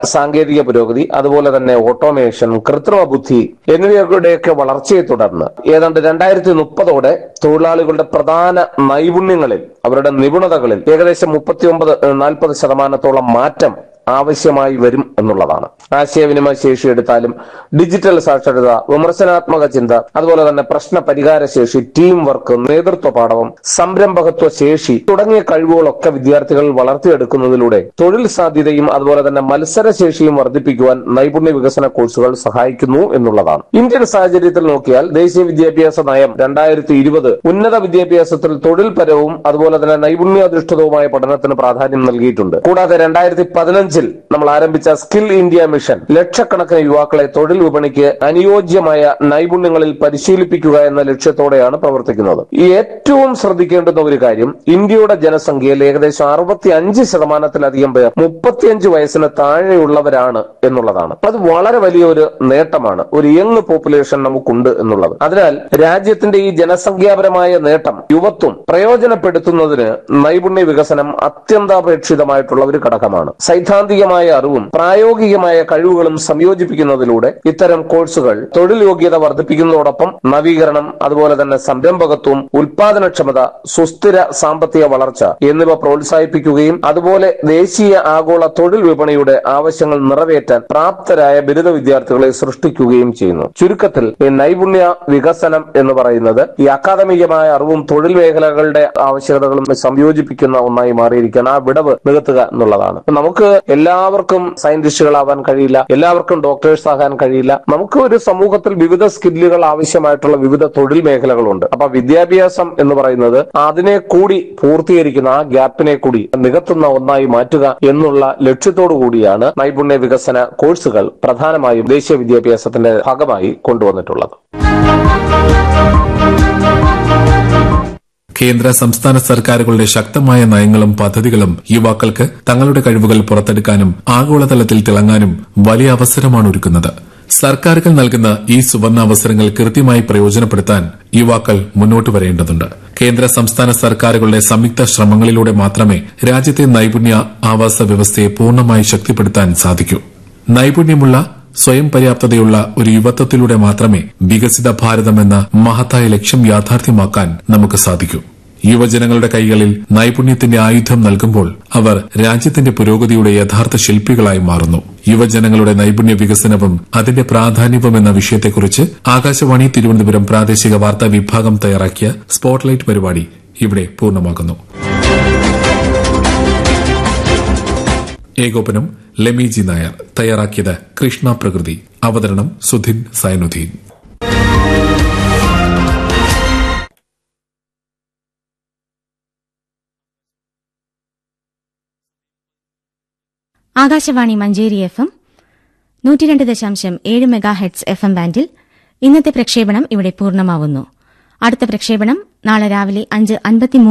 സാങ്കേതിക പുരോഗതി അതുപോലെ തന്നെ ഓട്ടോമേഷൻ കൃത്രിമ ബുദ്ധി എന്നിവയുടെയൊക്കെ വളർച്ചയെ തുടർന്ന് ഏതാണ്ട് രണ്ടായിരത്തി മുപ്പതോടെ തൊഴിലാളികളുടെ പ്രധാന നൈപുണ്യങ്ങളിൽ അവരുടെ നിപുണതകളിൽ ഏകദേശം മുപ്പത്തിയൊമ്പത് നാൽപ്പത് ശതമാനത്തോളം മാറ്റം ആവശ്യമായി വരും എന്നുള്ളതാണ് ആശയവിനിമയ ശേഷി എടുത്താലും ഡിജിറ്റൽ സാക്ഷരത വിമർശനാത്മക ചിന്ത അതുപോലെ തന്നെ പ്രശ്ന പരിഹാര ശേഷി ടീം വർക്ക് നേതൃത്വ പാഠവും സംരംഭകത്വ ശേഷി തുടങ്ങിയ കഴിവുകളൊക്കെ വിദ്യാർത്ഥികൾ വളർത്തിയെടുക്കുന്നതിലൂടെ തൊഴിൽ സാധ്യതയും അതുപോലെ തന്നെ മത്സരശേഷിയും വർദ്ധിപ്പിക്കുവാൻ നൈപുണ്യ വികസന കോഴ്സുകൾ സഹായിക്കുന്നു എന്നുള്ളതാണ് ഇന്ത്യൻ സാഹചര്യത്തിൽ നോക്കിയാൽ ദേശീയ വിദ്യാഭ്യാസ നയം രണ്ടായിരത്തി ഇരുപത് ഉന്നത വിദ്യാഭ്യാസത്തിൽ തൊഴിൽപരവും അതുപോലെ തന്നെ നൈപുണ്യാധിഷ്ഠിതവുമായ പഠനത്തിന് പ്രാധാന്യം നൽകിയിട്ടുണ്ട് കൂടാതെ രണ്ടായിരത്തി പതിനഞ്ചിൽ നമ്മൾ ആരംഭിച്ച സ്കിൽ ഇന്ത്യ മിഷൻ ലക്ഷക്കണക്കിന് യുവാക്കളെ തൊഴിൽ വിപണിക്ക് അനുയോജ്യമായ നൈപുണ്യങ്ങളിൽ പരിശീലിപ്പിക്കുക എന്ന ലക്ഷ്യത്തോടെയാണ് പ്രവർത്തിക്കുന്നത് ഈ ഏറ്റവും ശ്രദ്ധിക്കേണ്ടുന്ന ഒരു കാര്യം ഇന്ത്യയുടെ ജനസംഖ്യയിൽ ഏകദേശം അറുപത്തി അഞ്ച് ശതമാനത്തിലധികം പേർ മുപ്പത്തിയഞ്ച് വയസ്സിന് താഴെയുള്ളവരാണ് എന്നുള്ളതാണ് അത് വളരെ വലിയൊരു നേട്ടമാണ് ഒരു യങ് പോപ്പുലേഷൻ നമുക്കുണ്ട് എന്നുള്ളത് അതിനാൽ രാജ്യത്തിന്റെ ഈ ജനസംഖ്യാപരമായ നേട്ടം യുവത്വം പ്രയോജനപ്പെടുത്തുന്നതിന് നൈപുണ്യ വികസനം അത്യന്താപേക്ഷിതമായിട്ടുള്ള ഒരു ഘടകമാണ് സൈദ്ധാന്തികമായ അറിവും പ്രായോഗികമായ കഴിവുകളും സംയോജിപ്പിക്കുന്നതിലൂടെ ഇത്തരം കോഴ്സുകൾ തൊഴിൽ യോഗ്യത വർദ്ധിപ്പിക്കുന്നതോടൊപ്പം നവീകരണം അതുപോലെ തന്നെ സംരംഭകത്വം ഉൽപാദനക്ഷമത സുസ്ഥിര സാമ്പത്തിക വളർച്ച എന്നിവ പ്രോത്സാഹിപ്പിക്കുകയും അതുപോലെ ദേശീയ ആഗോള തൊഴിൽ വിപണിയുടെ ആവശ്യങ്ങൾ നിറവേറ്റാൻ പ്രാപ്തരായ ബിരുദ വിദ്യാർത്ഥികളെ സൃഷ്ടിക്കുകയും ചെയ്യുന്നു ചുരുക്കത്തിൽ ഈ നൈപുണ്യ വികസനം എന്ന് പറയുന്നത് ഈ അക്കാദമികമായ അറിവും തൊഴിൽ മേഖലകളുടെ ആവശ്യകതകളും സംയോജിപ്പിക്കുന്ന ഒന്നായി മാറിയിരിക്കുകയാണ് ആ വിടവ് നികത്തുക എന്നുള്ളതാണ് നമുക്ക് എല്ലാവർക്കും സയന്റിസ്റ്റുകളാവാൻ കഴിയില്ല എല്ലാവർക്കും ഡോക്ടേഴ്സ് ആകാൻ കഴിയില്ല നമുക്ക് ഒരു സമൂഹത്തിൽ വിവിധ സ്കില്ലുകൾ ആവശ്യമായിട്ടുള്ള വിവിധ തൊഴിൽ മേഖലകളുണ്ട് അപ്പൊ വിദ്യാഭ്യാസം എന്ന് പറയുന്നത് അതിനെ കൂടി പൂർത്തീകരിക്കുന്ന ആ ഗ്യാപ്പിനെ കൂടി നികത്തുന്ന ഒന്നായി മാറ്റുക എന്നുള്ള ലക്ഷ്യത്തോടു കൂടിയാണ് നൈപുണ്യ വികസന കോഴ്സുകൾ പ്രധാനമായും ദേശീയ വിദ്യാഭ്യാസത്തിന്റെ ഭാഗമായി കൊണ്ടുവന്നിട്ടുള്ളത് കേന്ദ്ര സംസ്ഥാന സർക്കാരുകളുടെ ശക്തമായ നയങ്ങളും പദ്ധതികളും യുവാക്കൾക്ക് തങ്ങളുടെ കഴിവുകൾ പുറത്തെടുക്കാനും ആഗോളതലത്തിൽ തിളങ്ങാനും വലിയ അവസരമാണ് ഒരുക്കുന്നത് സർക്കാരുകൾ നൽകുന്ന ഈ സുവർണാവസരങ്ങൾ കൃത്യമായി പ്രയോജനപ്പെടുത്താൻ യുവാക്കൾ മുന്നോട്ട് വരേണ്ടതുണ്ട് കേന്ദ്ര സംസ്ഥാന സർക്കാരുകളുടെ സംയുക്ത ശ്രമങ്ങളിലൂടെ മാത്രമേ രാജ്യത്തെ നൈപുണ്യ ആവാസ വ്യവസ്ഥയെ പൂർണ്ണമായി ശക്തിപ്പെടുത്താൻ സാധിക്കൂ നൈപുണ്യമുള്ള സ്വയം പര്യാപ്തതയുള്ള ഒരു യുവത്വത്തിലൂടെ മാത്രമേ വികസിത ഭാരതം എന്ന മഹത്തായ ലക്ഷ്യം യാഥാർത്ഥ്യമാക്കാൻ നമുക്ക് സാധിക്കൂ യുവജനങ്ങളുടെ കൈകളിൽ നൈപുണ്യത്തിന്റെ ആയുധം നൽകുമ്പോൾ അവർ രാജ്യത്തിന്റെ പുരോഗതിയുടെ യഥാർത്ഥ ശില്പികളായി മാറുന്നു യുവജനങ്ങളുടെ നൈപുണ്യ വികസനവും അതിന്റെ പ്രാധാന്യവും എന്ന വിഷയത്തെക്കുറിച്ച് ആകാശവാണി തിരുവനന്തപുരം പ്രാദേശിക വാർത്താ വിഭാഗം തയ്യാറാക്കിയ സ്പോട്ട്ലൈറ്റ് പരിപാടി ഇവിടെ പൂർണ്ണമാകുന്നു ഏകോപനം ലെമി നായർ തയ്യാറാക്കിയത് കൃഷ്ണ പ്രകൃതി അവതരണം സുധിൻ സൈനുദ്ദീൻ ആകാശവാണി മഞ്ചേരി എഫ് എം നൂറ്റി രണ്ട് ദശാംശം ഏഴ് മെഗാ ഹെഡ്സ് എഫ് എം ബാൻഡിൽ ഇന്നത്തെ പ്രക്ഷേപണം ഇവിടെ പൂർണ്ണമാവുന്നു അടുത്ത പ്രക്ഷേപണം നാളെ രാവിലെ അഞ്ച് അൻപത്തിമൂന്ന്